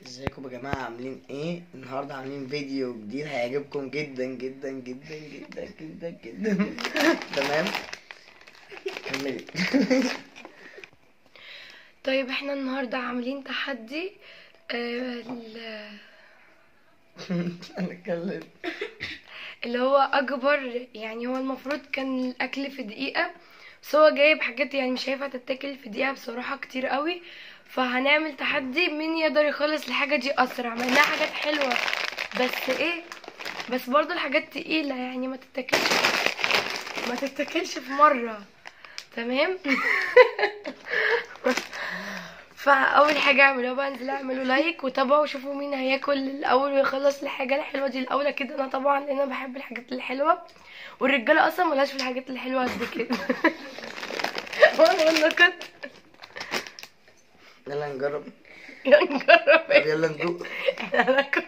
ازيكم يا جماعة عاملين ايه؟ النهاردة عاملين فيديو جديد هيعجبكم جدا جدا جدا جدا جدا جدا تمام؟ كملي طيب احنا النهاردة عاملين تحدي آه، ال- انا اتكلم اللي هو اكبر يعني هو المفروض كان الاكل في دقيقة بس هو جايب حاجات يعني مش هينفع تتاكل في دقيقة بصراحة كتير قوي فهنعمل تحدي مين يقدر يخلص الحاجة دي اسرع مع انها حاجات حلوة بس ايه بس برضو الحاجات تقيلة يعني ما تتاكلش ما تتاكلش في مرة تمام فاول حاجه اعملوها بقى انزلوا اعملوا لايك وتابعوا وشوفوا مين هياكل الاول ويخلص الحاجه الحلوه دي الاول كده انا طبعا لان انا بحب الحاجات الحلوه والرجاله اصلا ملهاش في الحاجات الحلوه قد كده وانا وانا كنت يلا نجرب يا نجرب طب يلا ندوق احنا هناكل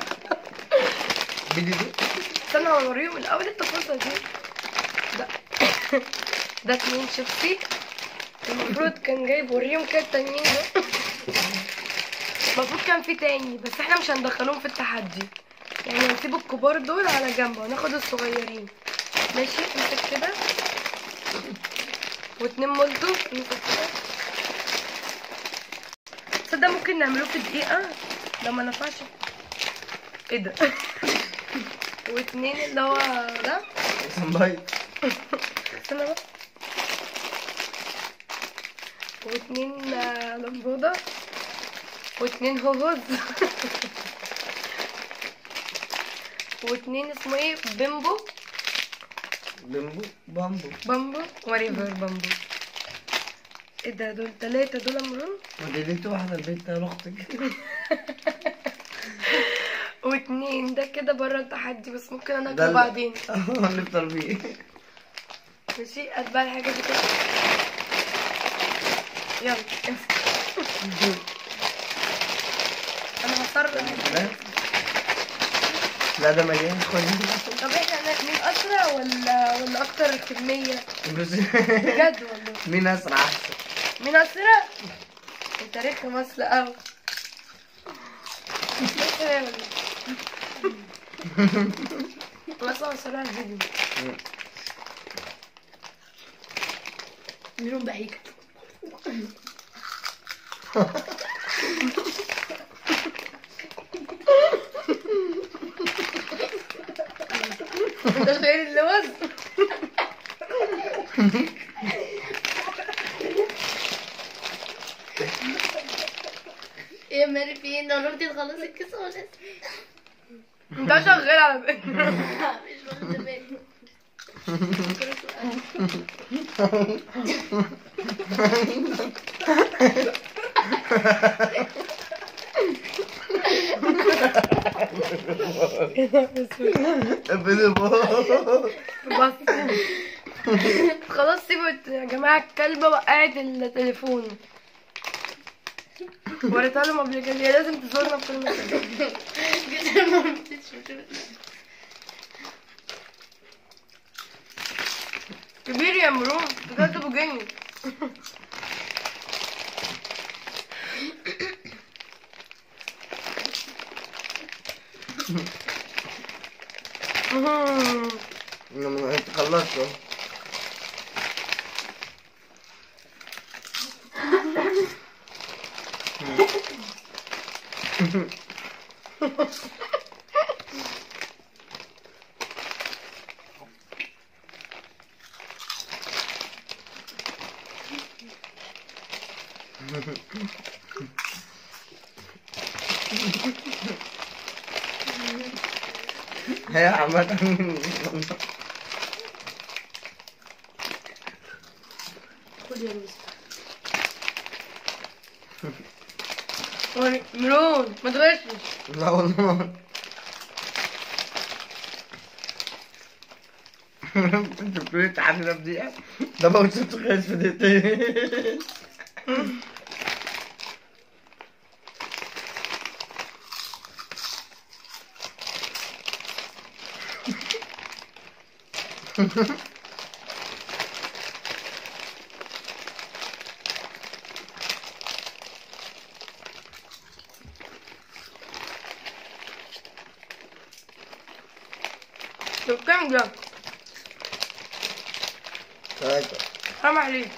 فيديو دي استنى اوريهم الاول التفاصيل دي ده ده اتنين شيبسي المفروض كان جايب وريهم كده التانيين ده المفروض كان في تاني بس احنا مش هندخلهم في التحدي يعني هنسيب الكبار دول على جنب وهناخد الصغيرين ماشي امسك كده واتنين مولتو امسك كده تصدق ممكن نعملوه في دقيقة لو ما نفعش ايه ده واتنين اللي هو ده سمباي استنى بقى واتنين آه، لمبودة واتنين هوهوز واتنين اسمه ايه بيمبو بيمبو بامبو بامبو وريفر بامبو ايه ده دول تلاتة دول امرون وديت واحدة البيت ده لاختك واتنين ده كده بره التحدي بس ممكن انا ده اكله ال- بعدين هنفطر بيه ماشي اتبع الحاجة دي كده يلا امسك انا هسرع لا لا ده مليان خد طب احنا هناك مين اسرع ولا ولا اكتر كميه بس بجد والله مين اسرع احسن مين اسرع انت رخم اصل قوي اصلا اسرع الفيديو ميرون بهيك انت شايل اللوز يا ماري في ايه قربتي تخلصي القصه ولا لسه؟ انت شغال على فكره مش واخده بالي بس خلاص سيبوا يا جماعة الكلبة وقعت التليفون وريتها لهم قبل كده هي لازم تزورنا في كل مكان جدا ما ربطتش كبير يا مرون بجد ابو جني انت خلصت اهو. هي عامة خد يا روز مرون ما تغشش لا والله انت بتقولي التحدي ده في دقيقة ده بقى وصلت خالص في دقيقتين طب كام جرام؟ ثلاثة حرام عليك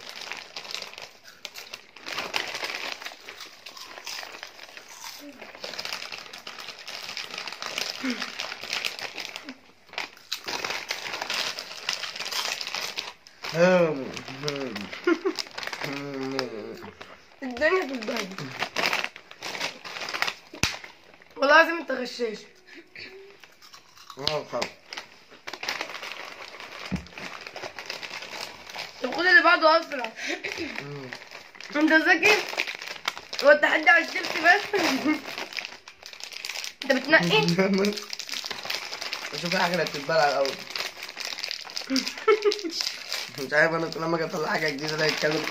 الدنيا في البلد والله لازم انت غشاش طب خد اللي بعده اسرع انت ذكي هو التحدي على الشيبسي بس انت بتنقي شوف حاجة اللي بتتبلع الأول مش عارف أنا كل ما أجي أطلع حاجة جديدة ألاقي الكلب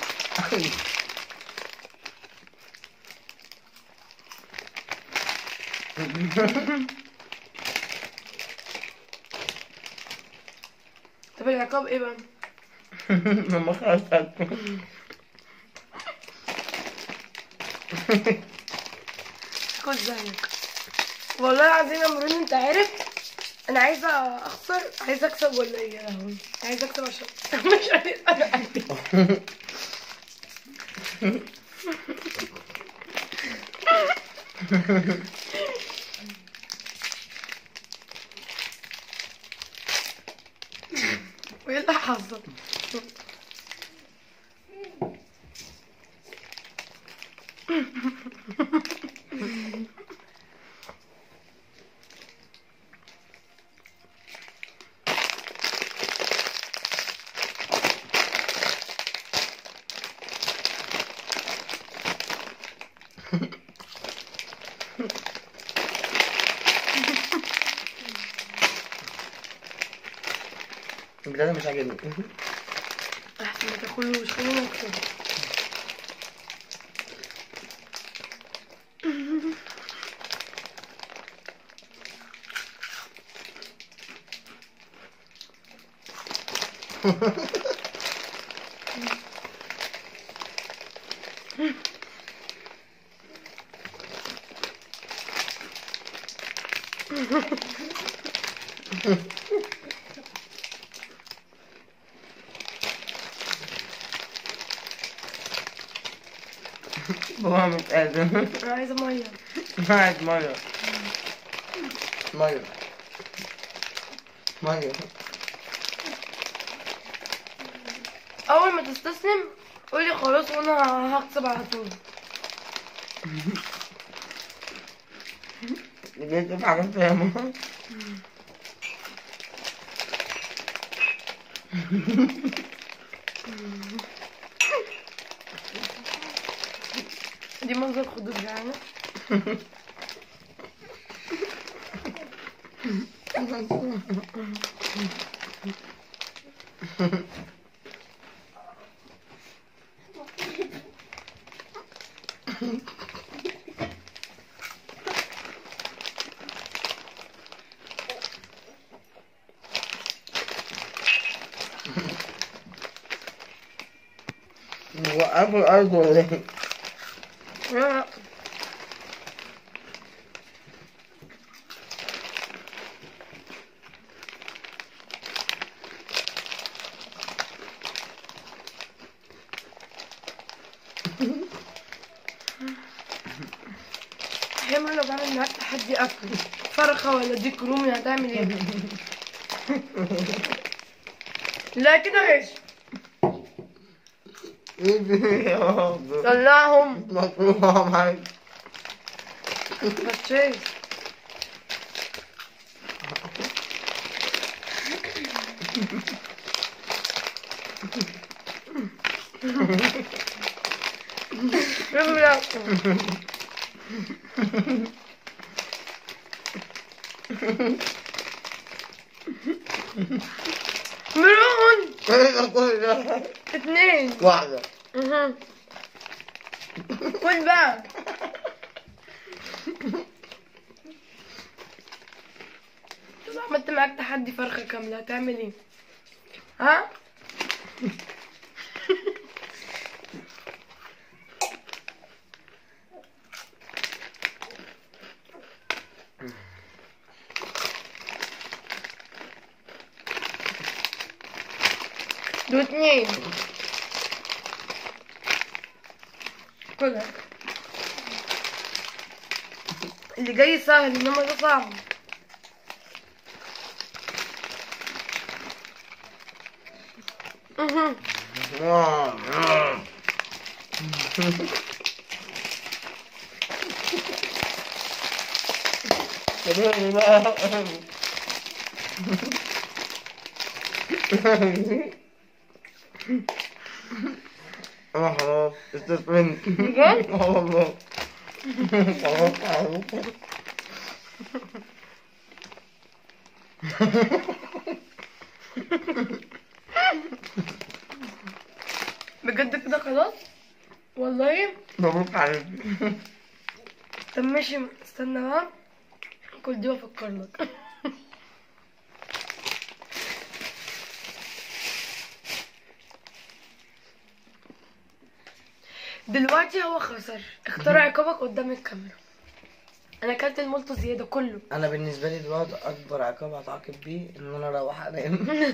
طب العقاب ايه بقى؟ لما خلاص خد زيك والله العظيم يا مرون انت عارف انا عايزه اخسر عايزه اكسب ولا ايه يا لهوي عايزه اكسب عشان مش عارف وايه اللي حصل البتاع مش عاجبني احسن ما تاكلوش خلينا نكسب بابا مش قادر انا عايزه ميه عايز مية مية مية اول ما تستسلم قولي خلاص وانا هكسب على طول جيت في حاجات يا ماما دي منظر خدود يعني وقفوا الأرض ولا إيه؟ لا حمر لو بعمل معاك تحدي اكل فرخة ولا ديك رومي هتعمل ايه؟ لا كده عيش إيه في يا رب طلعهم مطلوبة معاك بس لا ملون إيه ده كل ده؟ اتنين واحدة اها كل بقى طب عملت معاك تحدي فرخة كاملة هتعمل ايه؟ ها؟ دول اتنين كلها اللي جاي سهل انما ده صعب مهم. اه خلاص استسلمت بجد؟ اه والله خلاص خلاص. بجد كده خلاص والله مبروك عليك طب ماشي استنى بقى كل دي وافكر لك دلوقتي هو خسر اختار عقابك قدام الكاميرا انا اكلت المولتو زياده كله انا بالنسبه لي دلوقتي اكبر عقاب هتعاقب بيه ان انا اروح انام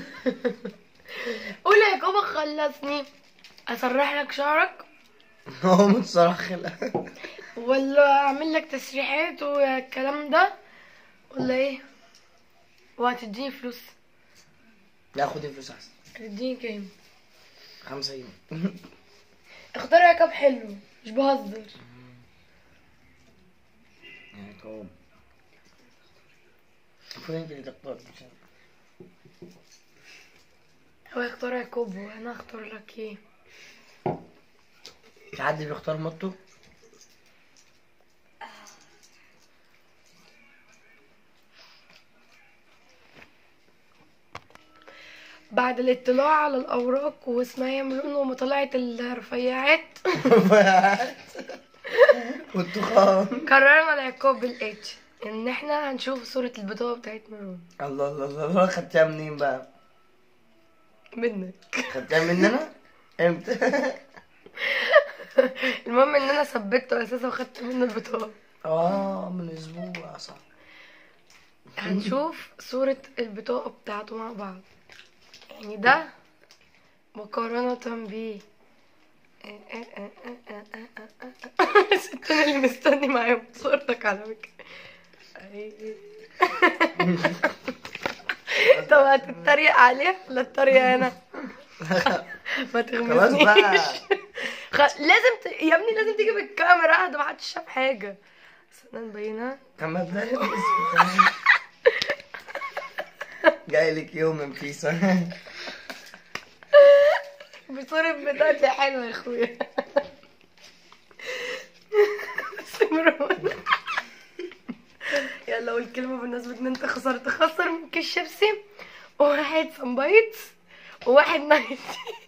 قول عقابك خلصني اسرح لك شعرك هو متصرخ خلق ولا اعمل لك تسريحات والكلام ده ولا ايه وهتديني فلوس لا خدي فلوس احسن هتديني كام خمسة جنيه اختار عقاب حلو مش بهزر عقاب المفروض انت اللي تختار مش أنا. هو يختار عقاب وانا اختار لك ايه في حد بيختار موتو بعد الاطلاع على الاوراق واسمها يمرون ومطالعه الرفيعات والتخان قررنا العقاب بالاتش ان احنا هنشوف صورة البطاقة بتاعت مرون الله الله الله الله خدتها منين بقى؟ منك خدتها مننا؟ امتى؟ المهم ان انا ثبته اساسا وخدت منه البطاقة اه من اسبوع صح هنشوف صورة البطاقة بتاعته مع بعض يعني ده مقارنة بيه ست انا اللي مستني معاهم صورتك على فكرة طب هتتريق عليه ولا اتريق انا ما خلاص تغمزنيش بقى خ... لازم ت... يا ابني لازم تيجي بالكاميرا ده ما حدش شاف حاجة استنى نبينها كما بدأت جاي لك يوم من بيسا بصورة بتاعتي حلوة يا اخويا سمرون يلا قول كلمة بالنسبة ان انت خسرت خسر من كيس شيبسي وواحد سمبايتس وواحد نايتي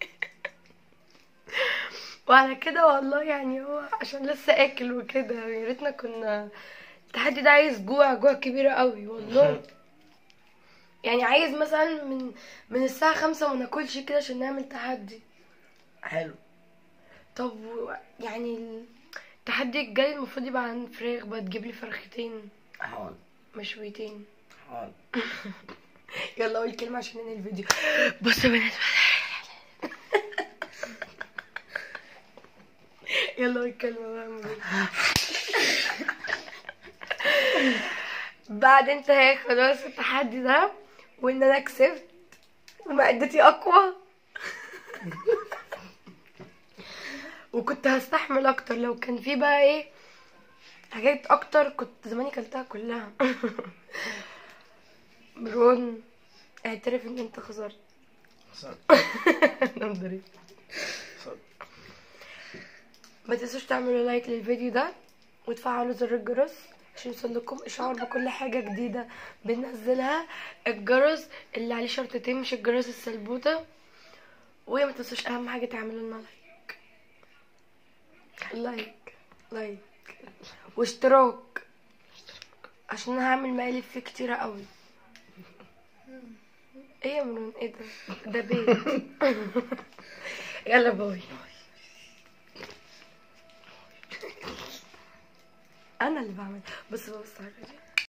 وعلى كده والله يعني هو عشان لسه اكل وكده يا ريتنا كنا التحدي ده عايز جوع جوع كبيرة قوي والله يعني عايز مثلا من من الساعة خمسة ما ناكلش كده عشان نعمل تحدي حلو طب و- يعني التحدي الجاي المفروض يبقى عن فراخ بقى تجيب لي فرختين حاضر مشويتين حاضر يلا قول كلمة عشان ننهي الفيديو بص يا بنات يلا قول كلمة بقى يا مريم. بعد انتهاء خلاص التحدي ده وان انا كسبت ومعدتي اقوى وكنت هستحمل اكتر لو كان في بقى ايه حاجات اكتر كنت زماني كلتها كلها برون اعترف ان انت خسرت خسرت. انا مدري خسرت. ما تنسوش تعملوا لايك للفيديو ده وتفعلوا زر الجرس عشان يوصلكم اشعار بكل حاجة جديدة بننزلها الجرس اللي عليه شرطتين مش الجرس السلبوتة وما تنسوش اهم حاجة تعملوا لنا لايك لايك لايك واشتراك عشان انا هعمل مقالب فيه كتيرة قوي ايه يا منون ايه ده ده بيت يلا باي انا اللي بعمل بص بص على الفيديو